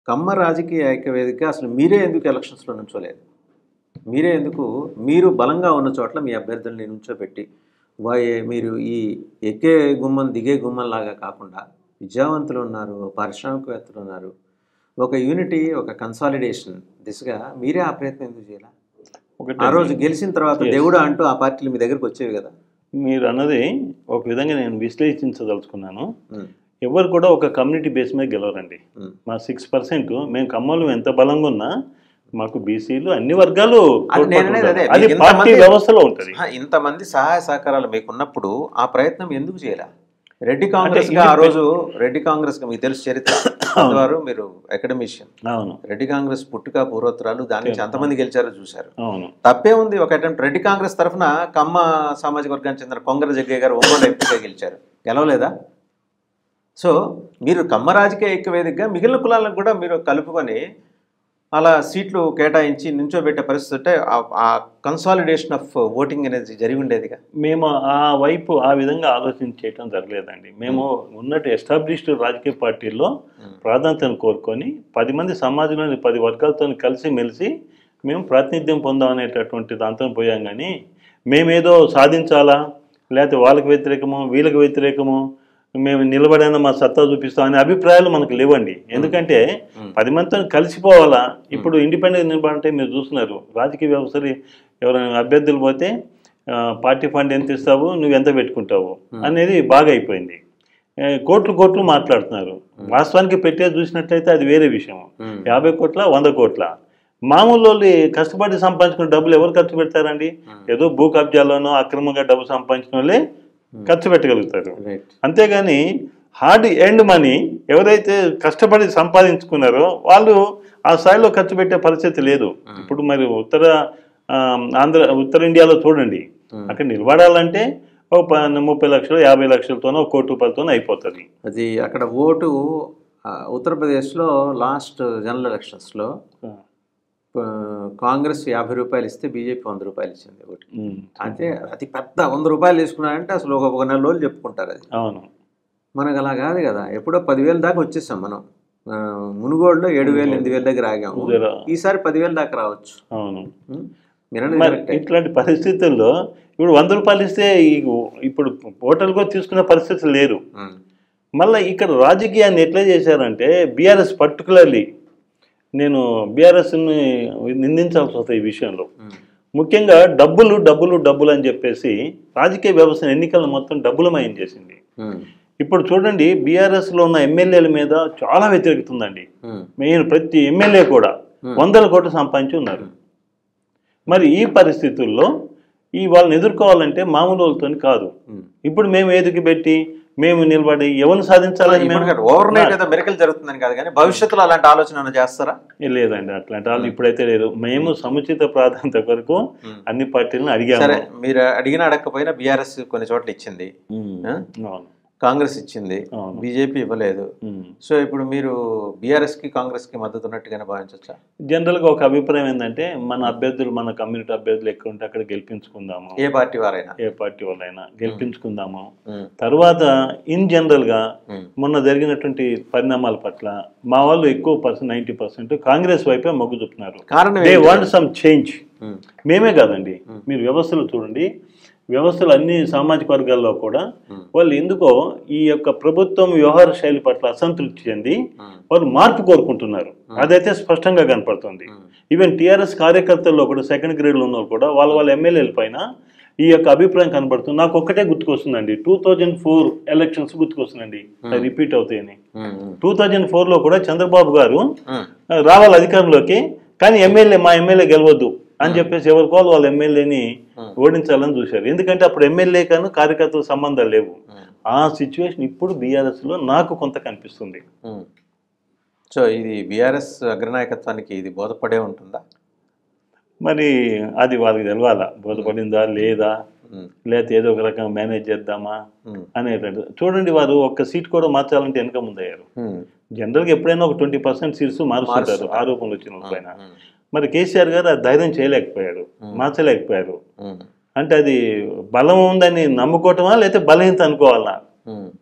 కమ్మ రాజకీయ ఐక్యవేదిక అసలు మీరే ఎందుకు ఎలక్షన్స్లో నుంచోలేదు మీరే ఎందుకు మీరు బలంగా ఉన్న చోట్ల మీ అభ్యర్థుల్ని నుంచోబెట్టి వా- మీరు ఈ ఎక్కే గుమ్మం దిగే గుమ్మం లాగా కాకుండా విద్యావంతులు ఉన్నారు పారిశ్రామికవేత్తలు ఉన్నారు ఒక యూనిటీ ఒక కన్సాలిడేషన్ దిశగా మీరే ఆ ప్రయత్నం ఎందుకు చేయాలి ఒకటి ఆ రోజు గెలిచిన తర్వాత Yes. దేవుడు అంటూ ఆ పార్టీలు మీ దగ్గరికి వచ్చేవి కదా మీరు అన్నది ఒక విధంగా నేను విశ్లేషించదలుచుకున్నాను ఉమ్, ఎవరు కూడా ఒక కమ్యూనిటీ బేస్ మీద గెలవరండి ఉమ్. మా సిక్స్ పర్సెంట్ మేము కమ్మలు ఎంత బలంగా ఉన్నా మాకు బీసీలు అన్ని వర్గాలు అది నేను తోడ్పాటు అనేది అదే. ఉంటారు. అది మీకు పార్టీ ఇంతమంది- వ్యవస్థలో ఉంటుంది ఆ, ఇంతమంది సహాయ సహకారాలు మీకు ఉన్నప్పుడు ఆ ప్రయత్నం ఎందుకు చేయాలి రెడ్డి కాంగ్రెస్ అంటే గా ఆ ఇది- రోజు రెడ్డి కాంగ్రెస్ గా మీకు తెలుసు చరిత్ర వారు మీరు అకాడమిషియన్ అవును రెడ్డి కాంగ్రెస్ పుట్టుక పూర్వోత్తరాలు దాని నుంచి ఎంతమంది గెలిచారో చూశారు అవును తప్పే ఉంది ఒక అటెంప్ట్ రెడ్డి కాంగ్రెస్ తరఫున కమ్మ సామాజిక వర్గానికి చెందిన కొంగర జగ్గయ్య గారు ఒంగోలు ఎంపీగా గెలిచారు గెలవలేదా సో మీరు కమ్మ రాజకీయ ఐక్య వేదికగా మిగిలిన కులాలకు కూడా మీరు కలుపుకొని అలా సీట్లు కేటాయించి నించోబెట్టే పరిస్థితి ఉంటే ఆ- ఆ కన్సాలిడేషన్ ఆఫ్ ఓటింగ్ అనేది జరిగి ఉండేదిగా మేము ఆ వైపు ఆ విధంగా ఆలోచించేయటం జరగలేదండి మేము ఉన్నట్టు ఎస్టాబ్లిష్డ్ రాజకీయ పార్టీల్లో ప్రాధాన్యతను కోరుకొని పది మంది సమాజంలోని పది వర్గాలతో కలిసి మెలిసి మేము ప్రాతినిధ్యం పొందామనేటటువంటి దాంతో పోయాం కానీ మేమేదో సాధించాలా లేకపోతే వాళ్ళకి వ్యతిరేకము వీళ్ళకి వ్యతిరేకము మేము నిలబడైనా మా సత్తా చూపిస్తాం అనే అభిప్రాయాలు మనకు లేవండి ఎందుకంటే పది మందితో కలిసిపోవాలా ఇప్పుడు ఇండిపెండెంట్ నిలబడంటే మీరు చూస్తున్నారు రాజకీయ వ్యవస్థలు ఎవరైనా అభ్యర్థులు పోతే ఆ, పార్టీ ఫండ్ ఎంత ఇస్తావు నువ్వు ఎంత పెట్టుకుంటావు అనేది బాగా అయిపోయింది ఏ, కోట్లు కోట్లు మాట్లాడుతున్నారు వాస్తవానికి పెట్టేది చూసినట్లయితే అది వేరే విషయం యాభై కోట్ల వంద కోట్ల మామూలు వాళ్ళు కష్టపడి సంపాదించుకున్న డబ్బులు ఎవరు ఖర్చు పెడతారండి ఏదో భూ కబ్జాలోనో అక్రమంగా డబ్బు సంపాదించిన వాళ్ళే ఖర్చు పెట్టగలుగుతారు రైట్ అంతేగాని హార్డ్ ఎండ్ మనీ ఎవరైతే కష్టపడి సంపాదించుకున్నారో వాళ్ళు ఆ స్థాయిలో ఖర్చు పెట్టే పరిస్థితి లేదు ఇప్పుడు మరి ఉత్తర ఆ, ఆంధ్ర ఉత్తర ఇండియాలో చూడండి అక్కడ నిలబడాలంటే ఒక ప- ముప్పై లక్షలు యాభై లక్షలతోనో ఒక కోటి రూపాయలతోనో అయిపోతుంది అది అక్కడ ఓటు ఆ, ఉత్తరప్రదేశ్లో లాస్ట్ జనరల్ ఎలక్షన్స్లో ఆ, కాంగ్రెస్ యాభై రూపాయలు ఇస్తే బీజేపీ వంద రూపాయలు ఇచ్చింది ఓటు ఉమ్, అంటే అతి పెద్ద వంద రూపాయలు తీసుకున్నారంటే అసలు ఒక ఒక నెల రోజులు చెప్పుకుంటారు అది అవును మనకు అలా కాదు కదా ఎప్పుడో పదివేలు దాకా వచ్చేసాం మనం ఆ, మునుగోడులో ఏడు వేలు ఎనిమిది వేల దగ్గర ఆగాము జర- ఈసారి పదివేలు దాకా రావచ్చు అవును ఉం? మీరన్నది మరి కరెక్టే. ఇట్లాంటి పరిస్థితుల్లో ఇప్పుడు వంద రూపాయలు ఇస్తే ఈ- ఇప్పుడు ఓటర్లు కూడా తీసుకునే పరిస్థితులు లేరు ఉం. మళ్ళీ ఇక్కడ రాజకీయాన్ని ఎట్లా చేశారంటే బీఆర్ఎస్ పర్టికులర్లీ నేను బీఆర్ఎస్ని నిందించాల్సి వస్తుంది ఈ విషయంలో ఉం. ముఖ్యంగా డబ్బులు డబ్బులు డబ్బులు అని చెప్పేసి రాజకీయ వ్యవస్థ ఎన్నికలను మొత్తం డబ్బులమయం చేసింది ఉం. ఇప్పుడు చూడండి బీఆర్ఎస్లో ఉన్న ఎమ్మెల్యేల మీద చాలా వ్యతిరేకత ఉందండి ఉం. మెయిన్ ప్రతి ఎమ్మెల్యే కూడా వందల కోట్లు సంపాదించి ఉన్నారు మరి ఈ పరిస్థితుల్లో ఈ వాళ్ళని ఎదుర్కోవాలంటే మామూలు వాళ్ళతో కాదు ఉం. ఇప్పుడు మేము ఎదుగు పెట్టి మేము నిలబడి ఎవరిని సాధించాలని మేము ఓవర్ నైట్ ఏదో మెరికల్ జరుగుతుందని కాదు కానీ భవిష్యత్తులో అలాంటి ఆలోచన ఏమైనా చేస్తారా లేదండి అట్లాంటి వాళ్ళు ఇప్పుడైతే లేదు మేము సముచిత ప్రాధాన్యత కొరకు అన్ని పార్టీలను అడిగాము సరే మీరు అడిగిన అడగకపోయినా బీఆర్ఎస్ కొన్ని చోట్ల ఇచ్చింది ఉమ్, ఆ? అవును కాంగ్రెస్ ఇచ్చింది అవును. బీజేపీ ఇవ్వలేదు ఉమ్. సో ఇప్పుడు మీరు బీఆర్ఎస్ కి కాంగ్రెస్ కి మద్దతు ఉన్నట్టుగానే భావించవచ్చా జనరల్గా ఒక అభిప్రాయం ఏంటంటే మన అభ్యర్థులు మన కమ్యూనిటీ అభ్యర్థులు ఎక్కడ ఉంటే అక్కడ గెలిపించుకుందాము ఏ పార్టీ వారైనా ఏ పార్టీ వాళ్ళైనా గెలిపించుకుందాము ఉం. తర్వాత ఇన్ జనరల్గా ఉం. మొన్న జరిగినటువంటి పరిణామాల పట్ల మా వాళ్ళు ఎక్కువ పర్సెంట్ నైంటీ పర్సెంట్ కాంగ్రెస్ వైపే మొగ్గు చూపుతున్నారు కారణం దే ఏంటి? Want some change um. మేమే కాదండి మీరు వ్యవస్థలు చూడండి వ్యవస్థలు అన్ని సామాజిక వర్గాల్లో కూడా వాళ్ళు ఎందుకో ఈ యొక్క ప్రభుత్వం వ్యవహార శైలి పట్ల అసంతృప్తి చెంది ఉం. వాళ్ళు మార్పు కోరుకుంటున్నారు అదైతే స్పష్టంగా కనపడుతుంది ఈవెన్ టీఆర్ఎస్ కార్యకర్తల్లో కూడా సెకండ్ గ్రేడ్లో ఉన్న వాళ్ళు కూడా వాళ్ళ వాళ్ళ ఎమ్మెల్యేల పైన ఈ యొక్క అభిప్రాయం కనబడుతుంది నాకు ఒక్కటే గుర్తుకొస్తుందండి టూ థౌజండ్ ఫోర్ ఎలక్షన్స్ గుర్తుకొస్తుందండి అది రిపీట్ అవుతాయని ఉం. ఉం. టూ థౌజండ్ ఫోర్లో కూడా చంద్రబాబు గారు ఉం. రావాలి అధికారంలోకి కానీ ఎమ్మెల్యే మా ఎమ్మెల్యే గెలవద్దు అని చెప్పేసి ఎవరికో వాళ్ళు వాళ్ళ ఎమ్మెల్యేని ఓడించాలని చూశారు ఎందుకంటే అప్పుడు ఎమ్మెల్యే కాను కార్యకర్తల సంబంధాలు లేవు ఆ సిచ్యువేషన్ ఇప్పుడు బీఆర్ఎస్ లో నాకు కొంత కనిపిస్తుంది ఉం. సో ఇది బీఆర్ఎస్ అగ్రనాయకత్వానికి ఇది బోధపడే ఉంటుందా మరి అది వాళ్ళకి తెలవాలా బోధపడిందా లేదా ఉం. లేకపోతే ఏదో ఒక రకంగా మేనేజ్ చేద్దామా ఉం. అనేటట్టు చూడండి వారు ఒక్క సీట్ కూడా మార్చాలంటే వెనక ముందయ్యారు ఉం. జనరల్గా ఎప్పుడైనా ఒక ట్వంటీ పర్సెంట్ సీట్స్ మారుస్తుంటారు మారుస్తారు. ఆరోపణలు వచ్చిన వాళ్ళ పైన ఉం. మరి కేసీఆర్ గారు ఆ ధైర్యం చేయలేకపోయారు మార్చలేకపోయారు ఉం. అంటే అది బలం ఉందని నమ్ముకోవటమా లేకపోతే బలహీనత అనుకోవాలా ఉం.